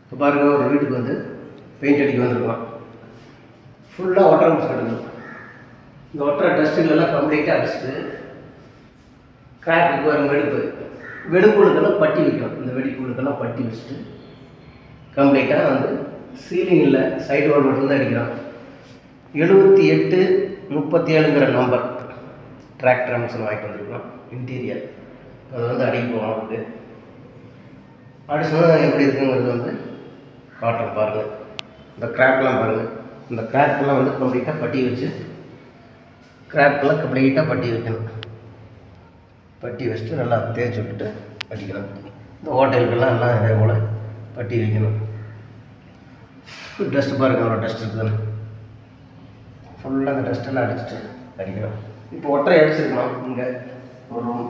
இப்போ பாருங்க ஒரு வீட்டுக்கு வந்து பெயிண்ட் அடிக்க வந்திருக்கோம் ஃபுல்லாக ஒட்டரை முடிச்சு கிடக்கும் இந்த ஒட்டரை டஸ்ட்டுகளெல்லாம் கம்ப்ளீட்டாக அடிச்சுட்டு கிராக்கு வரும் வெடிப்பு வெடிப்புகளுக்கெல்லாம் பட்டி வைக்கும் இந்த வெடிப்புகளுக்கெல்லாம் பட்டி வச்சுட்டு கம்ப்ளீட்டாக வந்து சீலிங் இல்லை சைடு வால் மட்டும்தான் அடிக்கிறான் எழுபத்தி எட்டு முப்பத்தி ஏழுங்கிற நம்பர் டிராக்டர் அம்சம் வாங்கிட்டு வந்திருக்கோம் இன்டீரியர் அது வந்து அடிக்க போவோம் அவருக்கு அடிச்சுனா எப்படி இருக்குங்கிறது வந்து காட்டுறேன் பாருங்கள் இந்த கிராக்லாம் பாருங்கள் இந்த கிராக்லாம் வந்து கம்ப்ளீட்டாக பட்டி வச்சு கிராக்கெல்லாம் கம்ப்ளீட்டாக பட்டி வைக்கணும் பட்டி வச்சுட்டு நல்லா தேய்ச்சி விட்டுட்டு அடிக்கணும் இந்த ஹோட்டலுக்கெல்லாம் எல்லாம் இதே போல் பட்டி வைக்கணும் டஸ்ட் பாருங்க அவ்வளோ டஸ்ட் இருக்குதுன்னு ஃபுல்லாக அந்த டஸ்ட்டெல்லாம் அடிச்சுட்டு அடிக்கணும் இப்போ ஒட்டரை அடிச்சிருக்கணும் இங்கே ஒரு room.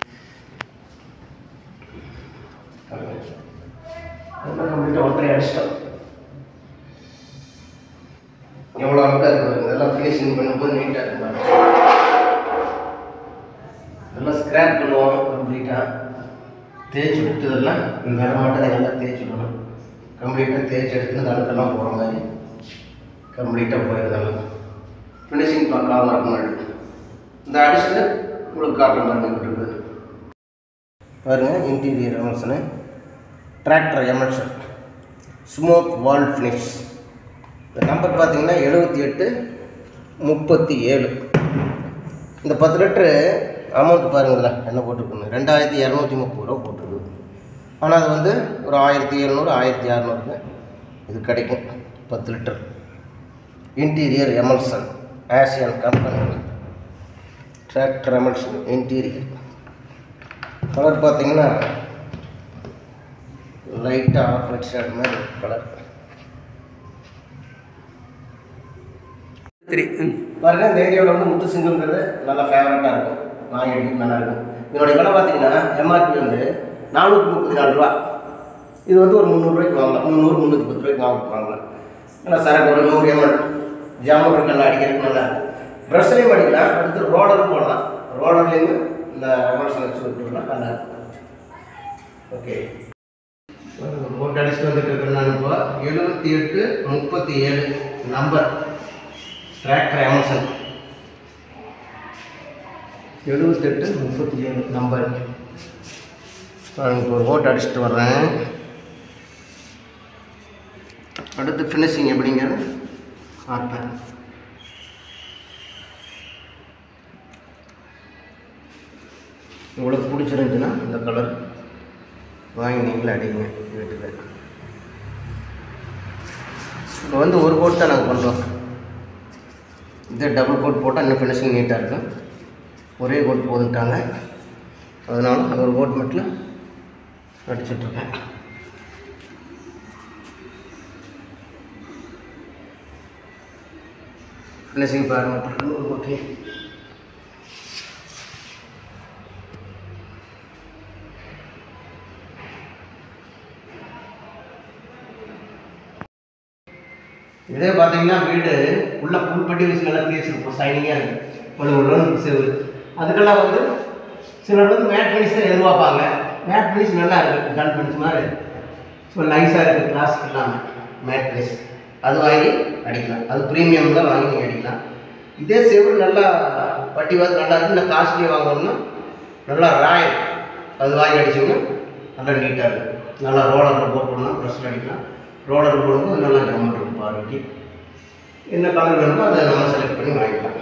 பாருங்க. அதெல்லாம் கம்ப்ளீட்டாக ஒட்டரை அடிச்சிட்டோம் எவ்வளோ அழகாக இருக்குது பாருங்க. இதெல்லாம் ஃபினிஷிங் பண்ணும்போது நீட்டாக இருக்கும் பாருங்க இதெல்லாம் ஸ்க்ராப் பண்ணுவோம் கம்ப்ளீட்டாக தேய்ச்சி விட்டு இதெல்லாம் இந்த இடம் மட்டும் நல்லா தேய்ச்சி விடணும் கம்ப்ளீட்டாக தேய்ச்சி எடுத்து இந்த அழுக்கெல்லாம் போகிற மாதிரி கம்ப்ளீட்டாக போயிருந்தாலும் ஃபினிஷிங் பார்க்காம இருக்கும் இந்த அடிச்சுட்டு உங்களுக்கு காட்டுற மாதிரி எப்படி இருக்குது பாருங்கள் interior emulsion tractor emulsion smoke wall finish இந்த நம்பர் பார்த்தீங்கன்னா எழுபத்தி எட்டு முப்பத்தி ஏழு இந்த பத்து லிட்ரு அமௌண்ட் பாருங்களேன் என்ன போட்டிருக்குன்னு ரெண்டாயிரத்தி இரநூத்தி முப்பது ரூபா போட்டிருக்கு ஆனால் அது வந்து ஒரு ஆயிரத்தி எழுநூறு ஆயிரத்தி அறநூறுக்கு இது கிடைக்கும் பத்து litre interior emulsion Asian company tractor emulsion interior colour பார்த்தீங்கன்னா லைட்டாக ஆஃப் ஒயிட் ஷர்ட் மாதிரி கலர் சரி ம் பாருங்க இந்த ஏரியாவில் வந்து முத்து சிங்கங்கிறது நல்லா ஃபேவரட்டாக இருக்கும் வாங்கி அடிக்க நல்லா இருக்கும் இதனுடைய விலை பார்த்தீங்கன்னா எம்ஆர்பி வந்து நானூற்றி முப்பத்தி நாலு ரூபா இது வந்து ஒரு முந்நூறுரூவாய்க்கு வாங்கலாம் முந்நூறு முந்நூற்றி பத்து ரூபாய்க்கு வாங்க வாங்கலாம் நல்லா சரக்கு ஒரு நூறு எம்எல் ஜாமூர் நல்லா அடிக்கிறதுக்கு நல்லா இருக்கும் ப்ரஷ்லையும் அடிக்கலாம் அடுத்து ரோலரும் போடலாம் ரோலர்லேருந்து இந்த எமர்சன் வச்சு விட்டுலாம் நல்லா இருக்கும் ஓகே போட்டு அடிச்சுட்டு வந்துட்டு இருக்கிறேன் நான் இப்போ எழுபத்தி எட்டு முப்பத்தி ஏழு நம்பர் டிராக்டர் எமர்சன் எழுபத்தெட்டு முப்பத்தி ஏழு நம்பர் நான் இப்போ ஒரு ஓட்டு அடிச்சுட்டு வர்றேன் அடுத்து ஃபினிஷிங் எப்படிங்கிறது காட்டுறேன் உங்களுக்கு பிடிச்சிருந்துச்சுன்னா இந்த கலர் வாங்கி நீங்களே அடிங்க வீட்டுக்கு இப்போ வந்து ஒரு கோட் தான் நாங்கள் பண்ணுறோம் இதே டபுள் கோட் போட்டால் இன்னும் ஃபினிஷிங் நீட்டாக இருக்கும் ஒரே கோட் போதுட்டாங்க அதனால அந்த ஒரு கோட் மட்டும் அடிச்சிட்ருக்கேன் ஃபினிஷிங் பாருங்கள் ஓகே இதே பார்த்தீங்கன்னா வீடு உள்ள புல்பட்டி வச்சு நல்லா தேய்ச்சிருப்போம் சைனிங்காக இருக்குது ஒன்று ஒன்று செவு அதுக்கெல்லாம் வந்து சிலர் வந்து மேட் ஃபினிஷ் தான் எதிர்பார்ப்பாங்க மேட் ஃபினிஷ் நல்லா இருக்குது கன் ஃபினிஷ் மாதிரி ஸோ நைஸாக இருக்குது கிளாஸ்க்கு இல்லாமல் மேட் ஃபினிஷ் அது வாங்கி அடிக்கலாம் அது ப்ரீமியம் தான் வாங்கி நீங்கள் அடிக்கலாம் இதே செவுரு நல்லா பட்டி வந்து நல்லா இருக்கு இல்லை காஸ்ட்லியாக வாங்கணும்னா நல்லா ராயல் அது வாங்கி அடிச்சிங்கன்னா நல்லா நீட்டாக இருக்கும் நல்லா ரோலரில் போட்டோம்னா ப்ரெஷ்ஷில் அடிக்கலாம் ரோலர் போடும்போது நல்லா கமெண்ட் இருக்கும் பார்வைக்கு என்ன கலர் வேணுமோ அதை நம்ம செலக்ட் பண்ணி வாங்கிக்கலாம்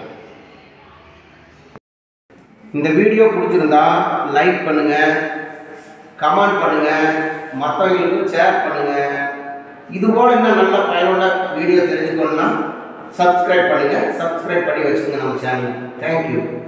இந்த வீடியோ பிடிச்சிருந்தா லைக் பண்ணுங்கள் கமெண்ட் பண்ணுங்கள் மற்றவங்களுக்கும் ஷேர் பண்ணுங்கள் இது போல் இன்னும் நல்ல பயனுள்ள வீடியோ தெரிஞ்சுக்கணும்னா சப்ஸ்கிரைப் பண்ணுங்கள் சப்ஸ்கிரைப் பண்ணி வச்சுக்கோங்க நம்ம சேனல் தேங்க்யூ